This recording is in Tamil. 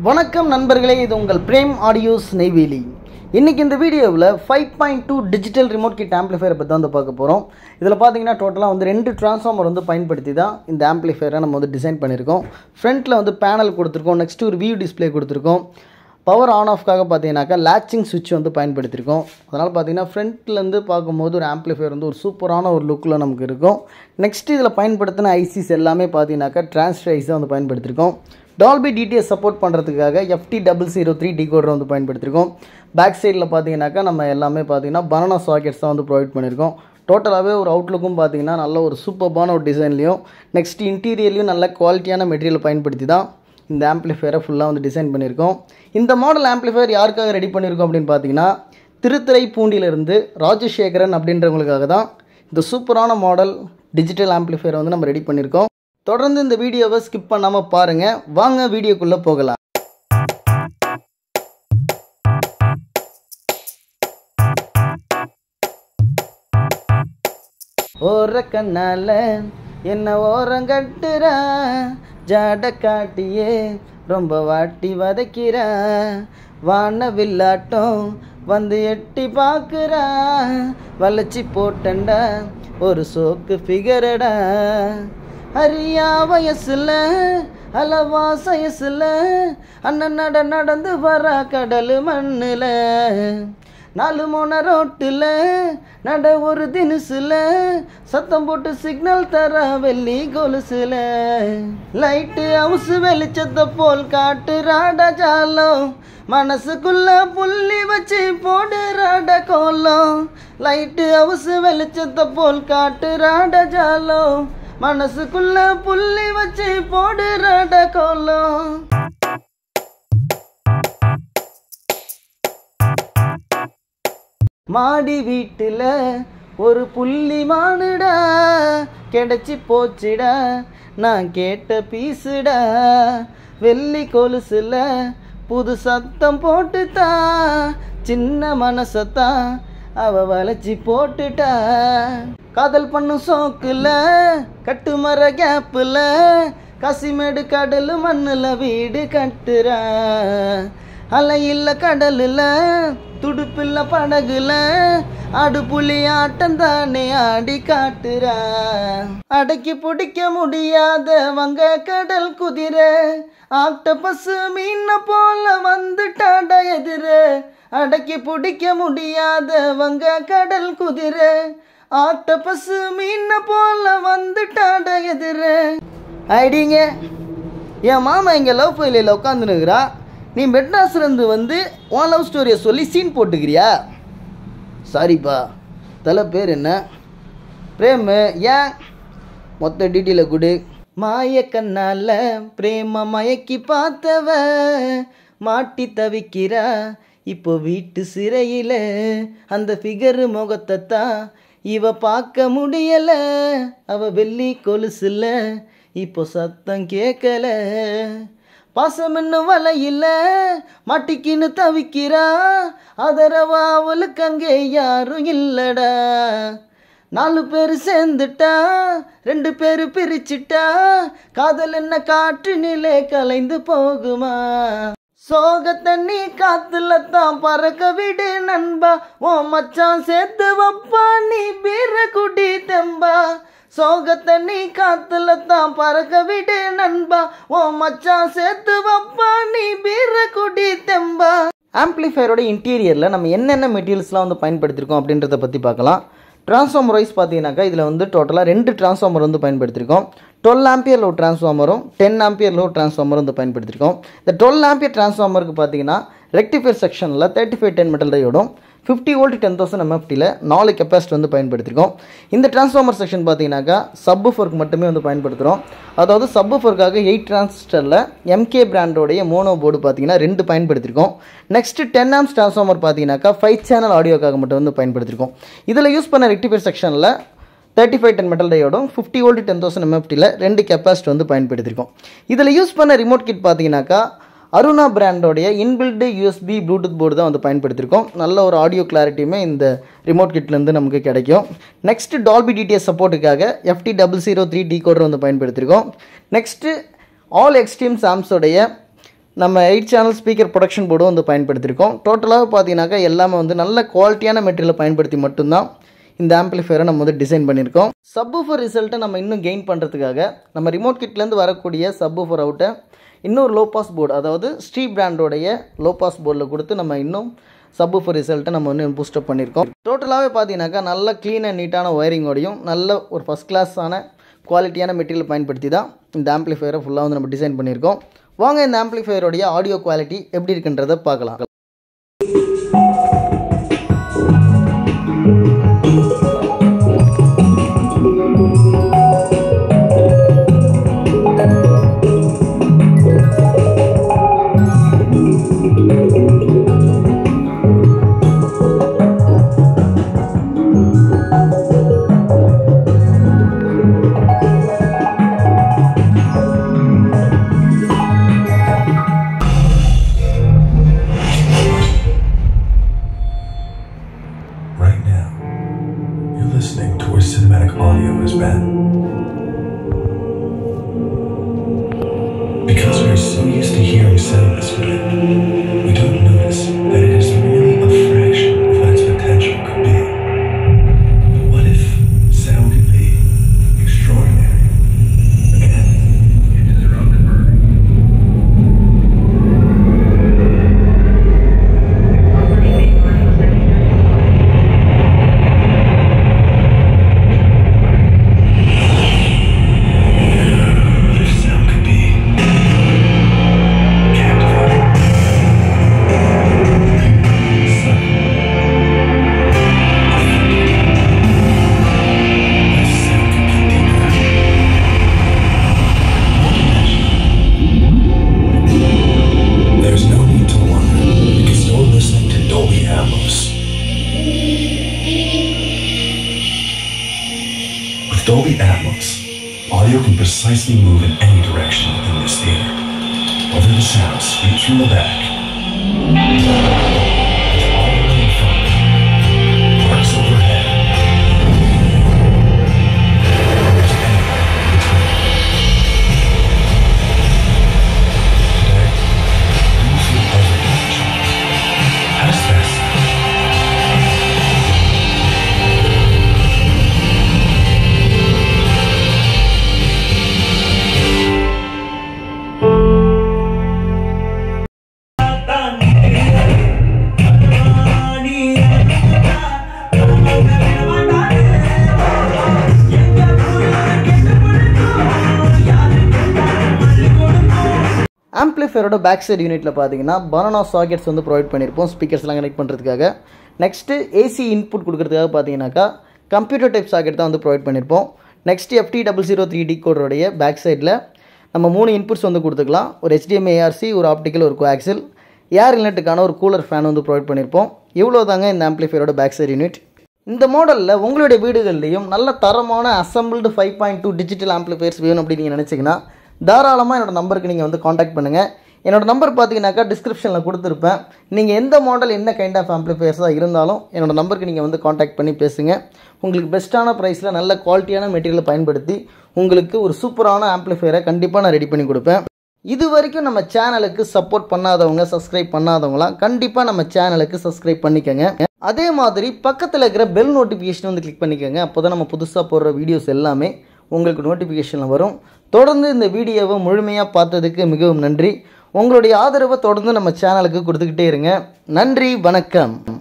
வணக்கம் நண்பர்களே இது உங்கள் பிரேம் ஆடியோஸ் நெய்வேலி இன்றைக்கி இந்த வீடியோவில் five point two digital remote kit ஆம்ப்ளிஃபையரை பற்றி வந்து பார்க்க போகிறோம் இதில் பார்த்தீங்கன்னா டோட்டலாக வந்து ரெண்டு டிரான்ஸ்ஃபார்மர் வந்து பயன்படுத்தி தான் இந்த ஆம்ப்ளிஃபையரை நம்ம வந்து டிசைன் பண்ணியிருக்கோம் ஃப்ரண்ட்டில் வந்து பேனல் கொடுத்துருக்கோம் நெக்ஸ்ட் ஒரு வியூ டிஸ்ப்ளே கொடுத்துருக்கோம் பவர் ஆன் ஆஃப்காக பார்த்தீங்கன்னாக்கா லேச்சிங் சுவிட்ச் வந்து பயன்படுத்தியிருக்கோம் அதனால் பார்த்தீங்கன்னா ஃப்ரண்ட்லேருந்து பார்க்கும்போது ஒரு ஆம்ப்ளிஃபையர் வந்து ஒரு சூப்பரான ஒரு லுக்கில் நமக்கு இருக்கும் நெக்ஸ்ட் இதில் பயன்படுத்தின ஐசிஸ் எல்லாமே பார்த்தீங்கன்னாக்கா டிரான்ஸ்ஃபர் ஐசி வந்து பயன்படுத்தியிருக்கோம் டால்பி டிடிஎஸ் சப்போர்ட் பண்ணுறதுக்காக FT double zero three decoder வந்து பயன்படுத்தியிருக்கோம் பேக் சைடில் பார்த்தீங்கன்னாக்கா நம்ம எல்லாமே பார்த்தீங்கன்னா பனானா சாக்கெட்ஸ் தான் வந்து ப்ரொவைட் பண்ணியிருக்கோம் டோட்டலாகவே ஒரு அவுட்லுக்கும் பார்த்தீங்கன்னா நல்ல ஒரு சூப்பர்பான ஒரு டிசைன்லையும் நெக்ஸ்ட் இன்டீரியர்லையும் நல்ல குவாலிட்டியான மெட்டீரியல் பயன்படுத்தி தான் இந்த ஆம்ப்ளிஃபையரை ஃபுல்லாக வந்து டிசைன் பண்ணியிருக்கோம் இந்த மாடல் ஆம்ப்ளிஃபையர் யாருக்காக ரெடி பண்ணியிருக்கோம் அப்படின்னு பார்த்தீங்கன்னா திருத்துறைப்பூண்டியிலிருந்து ராஜசேகரன் அப்படின்றவங்களுக்காக தான் இந்த சூப்பரான மாடல் டிஜிட்டல் ஆம்ப்ளிஃபையரை வந்து நம்ம ரெடி பண்ணியிருக்கோம் தொடர்ந்து இந்த வீடியோவை ஸ்கிப் பண்ணாமல் பாருங்கள் வாங்க வீடியோக்குள்ளே போகலாம் ஓர கண்ணால என்ன ஓரங்கட்டுற ஜாட காட்டியே ரொம்ப வாட்டி வதைக்கிற வான வில்லாட்டம் வந்து எட்டி பார்க்குறா வளைச்சி போட்டண்டா ஒரு சோக்கு ஃபிகரடா அரியா வயசுல அளவா சயசுல அண்ணன் நட நடந்து வர கடல் மண்ணுல நாலு மூண ரோட்டுல நட ஒரு தினுசுல சத்தம் போட்டு சிக்னல் தர வெள்ளி கொலுசுல லைட்டு அவுசு வெளிச்சத்தை போல் காட்டுறாட ஜாலம் மனசுக்குள்ள புள்ளி வச்சு போடுறாட கோலம் லைட்டு அவுசு வெளிச்சத்தை போல் காட்டுறாட ஜாலம் மனசுக்குள்ள புள்ளி வச்சு போடுறாட கோலம் மாடி வீட்டுல ஒரு புள்ளி மானுடா கிடைச்சி போச்சுடா நான் கேட்ட பீசுடா வெள்ளி கொலுசுல புது சத்தம் போட்டுட்டா சின்ன மனசத்தான் அவ வளைச்சி போட்டுட்டா காதல் பண்ணும் சோக்குல கட்டுமர கேப்புல கசிமேடு கடல் மண்ணுல வீடு கட்டுறா அலையில்ல கடலுல துடுப்பில்ல படகுல அடுப்புலி ஆட்டம் தானே ஆடி காட்டுறா அடக்கி பிடிக்க முடியாத வங்க கடல் குதிரை ஆக்ட பசு மீன போல வந்துட்டாட எதிர அடக்கி பிடிக்க முடியாத வங்க கடல் குதிரை ஆக்ட பசு மீன போல வந்துட்டாட எதிர ஐடிங்க என் மாமா இங்கே லவ் ஃபெயிலில் உட்காந்துனுக்குறா நீ மெட்ராஸ்லேருந்து வந்து உன் லவ் ஸ்டோரியை சொல்லி சீன் போட்டுக்கிறியா சாரிப்பா தலை பேர் என்ன பிரேம் ஏன் மொத்த டீட்டெயிலை கொடு மாய கண்ணால பிரேம மயக்கி பார்த்தவ மாட்டி தவிக்கிறா இப்போ வீட்டு சிறையில் அந்த ஃபிகரு முகத்தை தான் இவ பார்க்க முடியல அவ வெள்ளி கொலுசுல இப்போ சத்தம் கேட்கல பாசம் இன்னும் வலையில மாட்டிக்கின்னு தவிக்கிறா அதரவா அவளுக்கு அங்கே யாரும் இல்லடா நாலு பேர் சேர்ந்துட்டா ரெண்டு பேர் பிரிச்சிட்டா காதல் என்ன காற்று நிலை கலைந்து போகுமா சோக தண்ணி காத்துல தான் பறக்க விடு நண்பா ஓ மச்சான் சேர்த்து வப்பா நீ பீர குடி தெம்பா சோக தண்ணி காத்துல தான் பறக்க விடு நண்பா ஓ மச்சான் சேர்த்து வப்பா நீ பீர குடி தெம்பா ஆம்ப்ளிஃபையரோட இன்டீரியரில் நம்ம என்னென்ன மெட்டீரியல்ஸ்லாம் வந்து பயன்படுத்தியிருக்கோம் அப்படின்றத பற்றி பார்க்கலாம் ட்ரான்ஸ்ஃபார்மர் வைஸ் பார்த்தீங்கன்னாக்கா இதில் வந்து டோட்டலாக ரெண்டு ட்ரான்ஸ்ஃபார்மர் வந்து பயன்படுத்தியிருக்கோம் டுவெல் ஆம்பியர் லோ ட்ரான்ஸ்ஃபார்மரும் டென் ஆம்பியர் லோ ட்ரான்ஸ்ஃபார்மரும் வந்து பயன்படுத்தியிருக்கோம் இந்த டுவெல் ஆம்பியர் ட்ரான்ஸ்ஃபார்மருக்கு பார்த்தீங்கன்னா ரெக்டிஃபையர் செக்ஷனில் தேர்ட்டி ஃபைவ் டென் மெட்டல் டையோடும் ஃபிஃப்டி வோல்ட் டென் தௌசண்ட் எம்எஃப்டியில் நாலு கெப்பாசிட்டி வந்து பயன்படுத்திருக்கோம் இந்த டிரான்ஸ்ஃபார்மர் செக்ஷன் பார்த்தீங்கன்னாக்கா சப்பு ஃபோர்க் மட்டுமே வந்து பயன்படுத்துகிறோம் அதாவது சப்பு ஃபோர்க்காக எயிட் டிரான்சிஸ்டரில் எம்கே பிராண்டோடைய மோனோ போர்டு பார்த்தீங்கன்னா ரெண்டு பயன்படுத்திருக்கோம் நெக்ஸ்ட் டென் ஆம்ஸ் டிரான்ஸ்ஃபார்மர் பார்த்தீங்கன்னாக்கா ஃபைவ் சேனல் ஆடியோக்காக மட்டும் வந்து பயன்படுத்திருக்கோம் இதில் யூஸ் பண்ண ரெக்டிஃபையர் செக்ஷனில் தேர்ட்டி ஃபைவ் டென் மெட்டல் டையோடும் ஃபிஃப்டி வோல்ட் டென் தௌசண்ட் எம்எஃப்டியில் ரெண்டு கெப்பாசிட்டி வந்து பயன்படுத்தியிருக்கோம் இதில் யூஸ் பண்ண ரிமோட் கிட் பார்த்தீங்கன்னாக்கா அருணா பிராண்டோடைய இன்பில்டு யூஎஸ்பி ப்ளூடூத் போர்டு தான் வந்து பயன்படுத்தியிருக்கோம் நல்ல ஒரு ஆடியோ கிளாரிட்டியுமே இந்த ரிமோட் கிட்லேருந்து நமக்கு கிடைக்கும் நெக்ஸ்ட்டு டால்பி டிடிஎஸ் சப்போர்ட்டுக்காக FT double zero three decoder வந்து பயன்படுத்தியிருக்கோம் நெக்ஸ்ட்டு ஆல் எக்ஸ்ட்ரீம் சாம்ஸோடைய நம்ம எயிட் சேனல் ஸ்பீக்கர் ப்ரொடக்ஷன் போர்டும் வந்து பயன்படுத்தியிருக்கோம் டோட்டலாக பார்த்தீங்கன்னாக்கா எல்லாமே வந்து நல்ல குவாலிட்டியான மெட்டீரியலை பயன்படுத்தி மட்டும்தான் இந்த ஆம்பிளிஃபையரை நம்ம வந்து டிசைன் பண்ணியிருக்கோம் சப்வூஃபர் ரிசல்ட்டை நம்ம இன்னும் கெயின் பண்ணுறதுக்காக நம்ம ரிமோட் கிட்லேருந்து வரக்கூடிய சப்வூஃபர் அவுட்டை இன்னொரு லோ பாஸ் போர்டு அதாவது ஸ்ரீ பிராண்டோடைய லோ பாஸ் போர்டில் கொடுத்து நம்ம இன்னும் சப்வூஃபர் ரிசல்ட்டை நம்ம வந்து பூஸ்டப் பண்ணியிருக்கோம் டோட்டலாகவே பார்த்தீங்கன்னாக்கா நல்ல க்ளீன் அண்ட் நீட்டான ஒயரிங்கோடையும் நல்ல ஒரு ஃபஸ்ட் கிளாஸான குவாலிட்டியான மெட்டீரியல் பயன்படுத்தி தான் இந்த ஆம்பிளிஃபையரை ஃபுல்லாக வந்து நம்ம டிசைன் பண்ணியிருக்கோம் வாங்க இந்த ஆம்பிளிஃபையருடைய ஆடியோ குவாலிட்டி எப்படி இருக்குன்றதை பார்க்கலாம் Right now, you're listening to where cinematic audio has been. Because we are so used to hearing sound this way, we don't notice that it is really a fraction of what its potential could be. But what if sound could be extraordinary? Again, it is around the burning. What if sound could be captivating? Subtle. What if sound could be deeper? There's no need to wonder because you're listening to Dolby Atmos. With Dolby Atmos, audio can precisely move in any direction within this theater. Whether the sound sweeps from the back, it's all the way in front, arcs overhead, or there's anywhere in between. Today, do you feel every dimension? How does that sound? ஆம்பிளிஃபையரோட பேக் சைடு யூனிட்டில் பார்த்தீங்கன்னா பனானா சாக்கெட்ஸ் வந்து ப்ரொவைட் பண்ணியிருப்போம் ஸ்பீக்கர்ஸ்லாம் கனெக்ட் பண்ணுறதுக்காக நெக்ஸ்ட்டு ஏசி இன்புட் கொடுக்கறதுக்காக பார்த்தீங்கன்னாக்கா கம்ப்யூட்டர் டைப் சாக்கெட் தான் வந்து ப்ரொவைட் பண்ணியிருப்போம் next FT double zero three டி கோடோடைய பேக் சைடில் நம்ம மூணு இன்புட்ஸ் வந்து கொடுத்துக்கலாம் ஒரு HDMI ஏஆர்சி ஒரு ஆப்டிக்கல் ஒரு கோஆக்சில் ஏர் இன்லெட்டுக்கான ஒரு கூலர் ஃபேன் வந்து ப்ரொவைட் பண்ணியிருப்போம் இவ்வளோ தாங்க இந்த ஆம்பிளிஃபையரோட பேக் சைடு யூனிட் இந்த மாடலில் உங்களுடைய வீடுகள்லையும் நல்ல தரமான assembled five point two digital amplifiers வேணும் அப்படின்னு நீங்கள் நினச்சிங்கன்னா தாராளமாக என்னோட நம்பருக்கு நீங்கள் வந்து காண்டாக்ட் பண்ணுங்கள் என்னோட நம்பர் பார்த்தீங்கன்னாக்கா டிஸ்கிரிப்ஷனில் கொடுத்துருப்பேன் நீங்கள் எந்த மாடல் என்ன கைண்ட் ஆஃப் ஆம்பிளிஃபையர்ஸாக இருந்தாலும் என்னோட நம்பருக்கு நீங்கள் வந்து காண்டாக்ட் பண்ணி பேசுங்க உங்களுக்கு பெஸ்ட்டான ப்ரைஸில் நல்ல குவாலிட்டியான மெட்டீரியலை பயன்படுத்தி உங்களுக்கு ஒரு சூப்பரான ஆம்பிளிஃபையரை கண்டிப்பாக நான் ரெடி பண்ணி கொடுப்பேன் இது வரைக்கும் நம்ம சேனலுக்கு சப்போர்ட் பண்ணாதவங்க சப்ஸ்கிரைப் பண்ணாதவங்களாம் கண்டிப்பாக நம்ம சேனலுக்கு சப்ஸ்கிரைப் பண்ணிக்கோங்க அதே மாதிரி பக்கத்தில் இருக்கிற பெல் நோட்டிஃபிகேஷன் வந்து கிளிக் பண்ணிக்கோங்க அப்போ தான் நம்ம புதுசாக போடுற வீடியோஸ் எல்லாமே உங்களுக்கு நோட்டிஃபிகேஷனில் வரும் தொடர்ந்து இந்த வீடியோவை முழுமையாக பார்த்ததுக்கு மிகவும் நன்றி உங்களுடைய ஆதரவை தொடர்ந்து நம்ம சேனலுக்கு கொடுத்துக்கிட்டே இருங்க நன்றி வணக்கம்